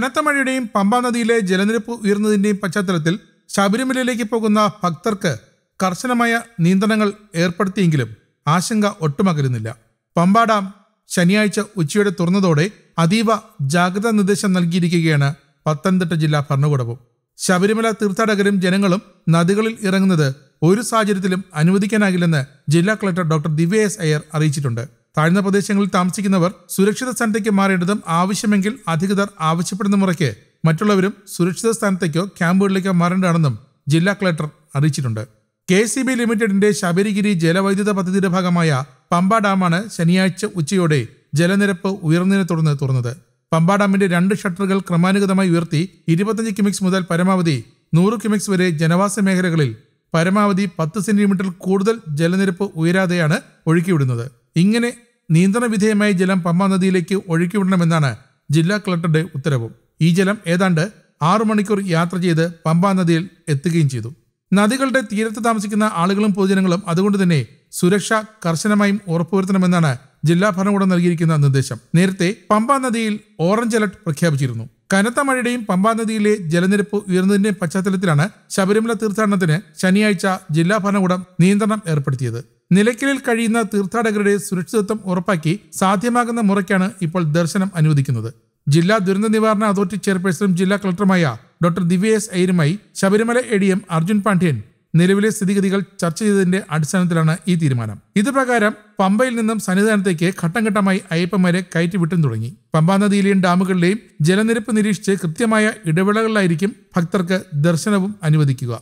കനത്ത മഴയുടെയും പമ്പാ നദിയിലെ ജലനിരപ്പ് ഉയർന്നതിന്റെയും പശ്ചാത്തലത്തിൽ ശബരിമലയിലേക്ക് പോകുന്ന ഭക്തർക്ക് കർശനമായ നിയന്ത്രണങ്ങൾ ഏർപ്പെടുത്തിയെങ്കിലും ആശങ്ക ഒട്ടുമകരുന്നില്ല പമ്പ ഡാം ശനിയാഴ്ച ഉച്ചയോടെ തുറന്നതോടെ അതീവ ജാഗ്രതാ നിർദ്ദേശം നൽകിയിരിക്കുകയാണ് പത്തനംതിട്ട ജില്ലാ ഭരണകൂടവും ശബരിമല തീർത്ഥാടകരും ജനങ്ങളും നദികളിൽ ഇറങ്ങുന്നത് ഒരു സാഹചര്യത്തിലും അനുവദിക്കാനാകില്ലെന്ന് ജില്ലാ collector doctor Divya S Iyer അറിയിച്ചിട്ടുണ്ട് താഴ്ന്ന പ്രദേശങ്ങളിൽ താമസിക്കുന്നവർ സുരക്ഷിത സ്ഥാനത്തേക്ക് മാറേണ്ടതും ആവശ്യമെങ്കിൽ അധികൃതർ ആവശ്യപ്പെടുന്ന മുറയ്ക്ക് മറ്റുള്ളവരും സുരക്ഷിത സ്ഥാനത്തേക്കോ ക്യാമ്പുകളിലേക്കോ മാറേണ്ടതാണെന്നും ജില്ലാ കളക്ടർ അറിയിച്ചിട്ടുണ്ട് കെ സി ബി ലിമിറ്റഡിന്റെ ശബരിഗിരി ജലവൈദ്യുത പദ്ധതിയുടെ ഭാഗമായ പമ്പ ഡാമാണ് ശനിയാഴ്ച ഉച്ചയോടെ ജലനിരപ്പ് ഉയർന്നതിനെ തുടർന്ന് തുറന്നത് പമ്പ ഡാമിന്റെ രണ്ട് ഷട്ടറുകൾ ക്രമാനുഗതമായി ഉയർത്തി ഇരുപത്തഞ്ച് ക്യുമിക്സ് മുതൽ പരമാവധി നൂറ് ക്യുമിക്സ് വരെ ജനവാസ മേഖലകളിൽ പരമാവധി പത്ത് സെന്റിമീറ്റർ കൂടുതൽ ജലനിരപ്പ് ഉയരാതെയാണ് ഒഴുക്കിവിടുന്നത് ഇങ്ങനെ നിയന്ത്രണ വിധേയമായ ജലം പമ്പ നദിയിലേക്ക് ഒഴുക്കിവിടണമെന്നാണ് ജില്ലാ കളക്ടറുടെ ഉത്തരവും ഈ ജലം ഏതാണ്ട് ആറു മണിക്കൂർ യാത്ര ചെയ്ത് പമ്പ നദിയിൽ എത്തുകയും ചെയ്തു നദികളുടെ തീരത്ത് താമസിക്കുന്ന ആളുകളും പൊതുജനങ്ങളും അതുകൊണ്ട് തന്നെ സുരക്ഷ കർശനമായും ഉറപ്പുവരുത്തണമെന്നാണ് ജില്ലാ ഭരണകൂടം നൽകിയിരിക്കുന്ന നിർദ്ദേശം നേരത്തെ പമ്പാ നദിയിൽ ഓറഞ്ച് അലർട്ട് പ്രഖ്യാപിച്ചിരുന്നു കനത്ത മഴയുടെയും പമ്പാ നദിയിലെ ജലനിരപ്പ് ഉയർന്നതിന്റെയും പശ്ചാത്തലത്തിലാണ് ശബരിമല തീർത്ഥാടനത്തിന് ശനിയാഴ്ച ജില്ലാ ഭരണകൂടം നിയന്ത്രണം ഏർപ്പെടുത്തിയത് നിലയ്ക്കലിൽ കഴിയുന്ന തീർത്ഥാടകരുടെ സുരക്ഷിതത്വം ഉറപ്പാക്കി സാധ്യമാകുന്ന മുറയ്ക്കാണ് ഇപ്പോൾ ദർശനം അനുവദിക്കുന്നത് ജില്ലാ ദുരന്ത നിവാരണ അതോറിറ്റി ചെയർപേഴ്സണും ജില്ലാ കളക്ടറുമായ ഡോക്ടർ ദിവ്യ എസ് അയ്യരുമായി Sabarimala A D M Arjun Pandian നിലവിലെ സ്ഥിതിഗതികൾ ചർച്ച ചെയ്തതിന്റെ അടിസ്ഥാനത്തിലാണ് ഈ തീരുമാനം ഇത് പ്രകാരം പമ്പയിൽ നിന്നും സന്നിധാനത്തേക്ക് ഘട്ടം ഘട്ടമായി അയ്യപ്പന്മാരെ കയറ്റിവിട്ടും തുടങ്ങി പമ്പാ നദിയിലെയും ഡാമുകളിലെയും ജലനിരപ്പ് നിരീക്ഷിച്ച് കൃത്യമായ ഇടവേളകളിലായിരിക്കും ഭക്തർക്ക് ദർശനവും അനുവദിക്കുക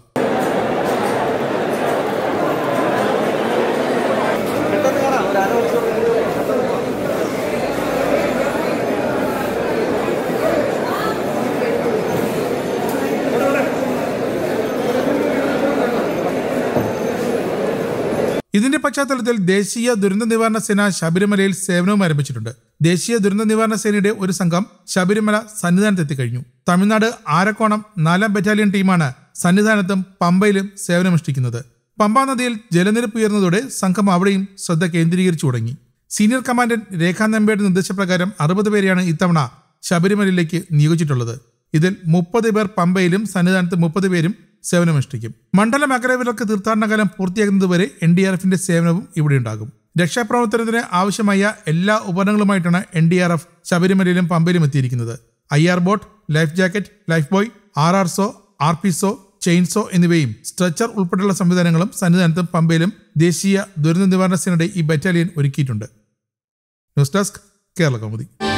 ഇതിന്റെ പശ്ചാത്തലത്തിൽ ദേശീയ ദുരന്ത നിവാരണ സേന ശബരിമലയിൽ സേവനവും ആരംഭിച്ചിട്ടുണ്ട് ദേശീയ ദുരന്ത നിവാരണ സേനയുടെ ഒരു സംഘം ശബരിമല സന്നിധാനത്തെത്തി കഴിഞ്ഞു തമിഴ്നാട് ആരക്കോണം നാലാം ബറ്റാലിയൻ ടീമാണ് സന്നിധാനത്തും പമ്പയിലും സേവനമനുഷ്ഠിക്കുന്നത് പമ്പാ നദിയിൽ ജലനിരപ്പ് ഉയർന്നതോടെ സംഘം അവിടെയും ശ്രദ്ധ കേന്ദ്രീകരിച്ചു തുടങ്ങി സീനിയർ കമാൻഡന്റ് രേഖാ നമ്പയുടെ നിർദ്ദേശപ്രകാരം അറുപത് പേരെയാണ് ഇത്തവണ ശബരിമലയിലേക്ക് നിയോഗിച്ചിട്ടുള്ളത് ഇതിൽ മുപ്പത് പേർ പമ്പയിലും സന്നിധാനത്ത് മുപ്പത് പേരും സേവനമനുഷ്ഠിക്കും മണ്ഡല മകരവിലക്ക് തീർത്ഥാടനകാലം പൂർത്തിയാകുന്നതുവരെ എൻ ഡി ആർ എഫിന്റെ സേവനവും ഇവിടെ ഉണ്ടാകും രക്ഷാപ്രവർത്തനത്തിന് ആവശ്യമായ എല്ലാ ഉപകരണങ്ങളുമായിട്ടാണ് എൻ ഡി ആർ എഫ് ശബരിമലയിലും പമ്പയിലും എത്തിയിരിക്കുന്നത് I R boat life jacket life buoy R R saw R P saw chainsaw എന്നിവയും സ്ട്രെച്ചർ ഉൾപ്പെടെയുള്ള സംവിധാനങ്ങളും സന്നിധാനത്തും പമ്പയിലും ദേശീയ ദുരന്ത നിവാരണ സേനയുടെ ഈ ബറ്റാലിയൻ ഒരുക്കിയിട്ടുണ്ട് ന്യൂസ് ഡെസ്ക് കേരള കൗമുദി